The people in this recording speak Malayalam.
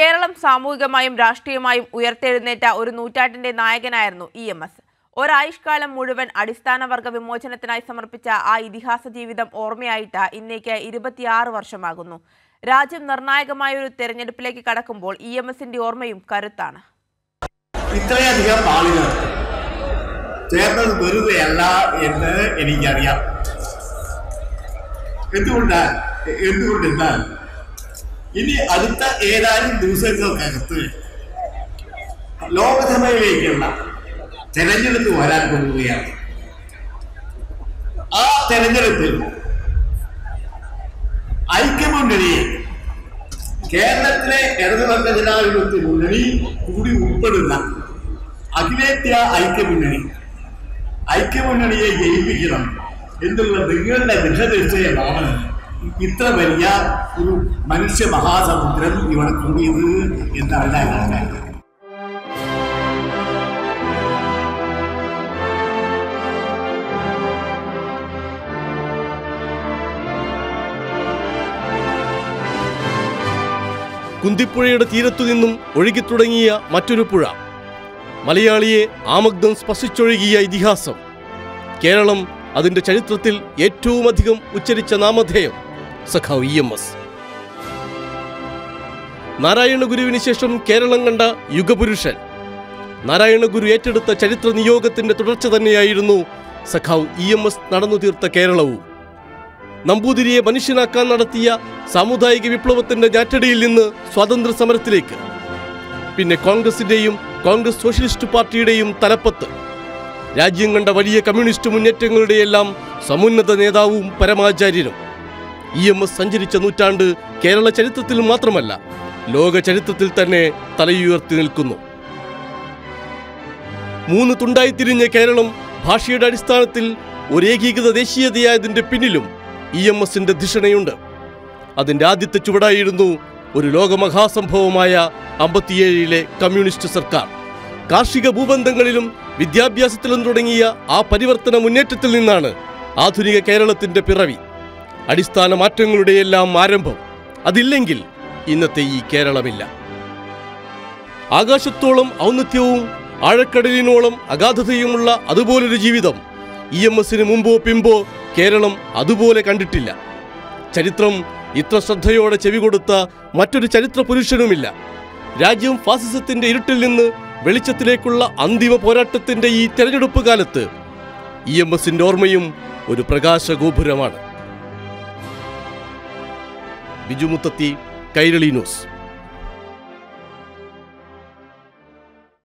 കേരളം സാമൂഹികമായും രാഷ്ട്രീയമായും ഉയർത്തെഴുന്നേറ്റ ഒരു നൂറ്റാണ്ടിന്റെ നായകനായിരുന്നു ഇ എം എസ് ഒരായുഷ്കാലം മുഴുവൻ അടിസ്ഥാനവർഗ വിമോചനത്തിനായി സമർപ്പിച്ച ആ ഇതിഹാസ ജീവിതം ഓർമ്മയായിട്ട് ഇന്നേക്ക് ഇരുപത്തിയാറ് വർഷമാകുന്നു രാജ്യം നിർണായകമായ ഒരു തെരഞ്ഞെടുപ്പിലേക്ക് കടക്കുമ്പോൾ ഇ എം എസിന്റെ ഓർമ്മയും കരുത്താണ് ഇത്രയധികം ആളുകൾ ചേർന്നത് വെറുതെയല്ല എന്ന് എനിക്കറിയാം എന്തുകൊണ്ടാൽ എന്തുകൊണ്ടെന്നാൽ ഇനി അടുത്ത ഏതാനും ദിവസങ്ങൾക്കകത്ത് ലോകസഭയിലേക്കുള്ള തെരഞ്ഞെടുപ്പ് വരാൻ പോവുകയാണ് ആ തെരഞ്ഞെടുപ്പിൽ ഐക്യമുന്നണിയെ കേരളത്തിലെ ഇടതുപക്ഷ ജനാധിപത്യ മുന്നണി കൂടി ഉൾപ്പെടുന്ന അഖിലേന്ത്യാ ഐക്യമുന്നണി ഐക്യമുന്നണിയെ ജയിപ്പിക്കണം എന്നുള്ള നിങ്ങളുടെ ദൃഢനിശ്ചയമാണ് ഇത്ര വലിയ ഒരു മനുഷ്യ മഹാസമുദ്രം ഇവിടെ കൂടിയത് എന്നാണ് ഞാൻ മനസ്സിലാക്കുന്നത് കുന്തിപ്പുഴയുടെ തീരത്തു നിന്നും ഒഴുകിത്തുടങ്ങിയ മറ്റൊരു പുഴ മലയാളിയെ ആമഗ്ധം സ്പർശിച്ചൊഴുകിയ ഇതിഹാസം കേരളം അതിന്റെ ചരിത്രത്തിൽ ഏറ്റവുമധികം ഉച്ചരിച്ച നാമധേയം സഖാവ് ഇ എം എസ് നാരായണ ഗുരുവിന് ശേഷം കേരളം കണ്ട യുഗപുരുഷൻ നാരായണ ഗുരു ഏറ്റെടുത്ത ചരിത്ര നിയോഗത്തിന്റെ തുടർച്ച തന്നെയായിരുന്നു സഖാവ് ഇ എം എസ് നടന്നു തീർത്ത കേരളവും നമ്പൂതിരിയെ മനുഷ്യനാക്കാൻ നടത്തിയ സാമുദായിക വിപ്ലവത്തിന്റെ ഞാറ്റടിയിൽ നിന്ന് സ്വാതന്ത്ര്യ സമരത്തിലേക്ക് പിന്നെ കോൺഗ്രസിന്റെയും കോൺഗ്രസ് സോഷ്യലിസ്റ്റ് പാർട്ടിയുടെയും തലപ്പത്ത് രാജ്യം കണ്ട വലിയ കമ്മ്യൂണിസ്റ്റ് മുന്നേറ്റങ്ങളുടെയെല്ലാം സമുന്നത നേതാവും പരമാചാര്യനും ഇ എം എസ് സഞ്ചരിച്ച നൂറ്റാണ്ട് കേരള ചരിത്രത്തിൽ മാത്രമല്ല ലോക ചരിത്രത്തിൽ തന്നെ തലയുയർത്തി നിൽക്കുന്നു മൂന്ന് തുണ്ടായി തിരിഞ്ഞ കേരളം ഭാഷയുടെ അടിസ്ഥാനത്തിൽ ഒരു ഏകീകൃത ദേശീയതയായതിന്റെ പിന്നിലും ഇ എം എസിന്റെ ധിഷണയുണ്ട് അതിന്റെ ആദ്യത്തെ ചുവടായിരുന്നു ഒരു ലോകമഹാസംഭവമായ അമ്പത്തിയേഴിലെ കമ്മ്യൂണിസ്റ്റ് സർക്കാർ കാർഷിക ഭൂബന്ധങ്ങളിലും വിദ്യാഭ്യാസത്തിലും തുടങ്ങിയ ആ പരിവർത്തന മുന്നേറ്റത്തിൽ നിന്നാണ് ആധുനിക കേരളത്തിന്റെ പിറവി അടിസ്ഥാന മാറ്റങ്ങളുടെയെല്ലാം ആരംഭം അതില്ലെങ്കിൽ ഇന്നത്തെ ഈ കേരളമില്ല ആകാശത്തോളം ഔന്നത്യവും ആഴക്കടലിനോളം അഗാധതയുമുള്ള അതുപോലൊരു ജീവിതം ഇ എം എസിന് മുമ്പോ പിമ്പോ കേരളം അതുപോലെ കണ്ടിട്ടില്ല ചരിത്രം ഇത്ര ശ്രദ്ധയോടെ ചെവി കൊടുത്ത മറ്റൊരു ചരിത്ര പുരുഷനുമില്ല രാജ്യം ഫാസിസത്തിന്റെ ഇരുട്ടിൽ നിന്ന് വെളിച്ചത്തിലേക്കുള്ള അന്തിമ പോരാട്ടത്തിന്റെ ഈ തെരഞ്ഞെടുപ്പ് കാലത്ത് ഇ എം എസിന്റെ ഓർമ്മയും ഒരു പ്രകാശഗോപുരമാണ് ബിജു മുത്തത്തി കൈരളി ന്യൂസ്